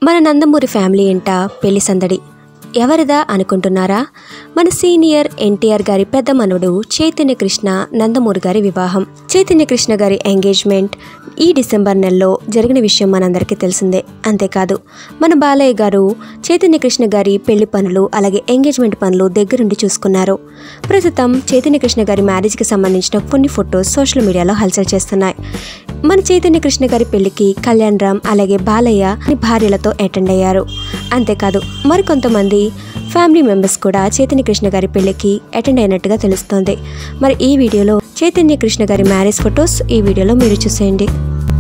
మన నందమూరి ఫ్యామిలీ ఇంట పెళ్లి సందడి ఎవరిదా అనుకుంటున్నారా మన సీనియర్ ఎన్టీఆర్ గారి పెద్ద మనవడు చైతన్య కృష్ణ నందమూరి గారి వివాహం చైతన్య కృష్ణ గారి ఎంగేజ్మెంట్ ఈ డిసెంబర్ నెలలో జరిగిన విషయం మనందరికీ తెలిసిందే అంతేకాదు మన బాలయ్య గారు చైతన్య కృష్ణ గారి పెళ్లి పనులు అలాగే ఎంగేజ్మెంట్ పనులు దగ్గరుండి చూసుకున్నారు ప్రస్తుతం చైతన్య కృష్ణ గారి మ్యారేజ్కి సంబంధించిన కొన్ని ఫొటోస్ సోషల్ మీడియాలో హల్చల్ చేస్తున్నాయి మన చైతన్య కృష్ణ గారి పెళ్లికి కళ్యాణ్ రామ్ అలాగే బాలయ్య ఈ భార్యలతో అటెండ్ అయ్యారు అంతేకాదు మరికొంతమంది ఫ్యామిలీ మెంబర్స్ కూడా చైతన్య కృష్ణ గారి పెళ్లికి అటెండ్ అయినట్టుగా తెలుస్తోంది మరి ఈ వీడియోలో చైతన్య కృష్ణ గారి మ్యారేజ్ ఫొటోస్ ఈ వీడియోలో మీరు చూసేయండి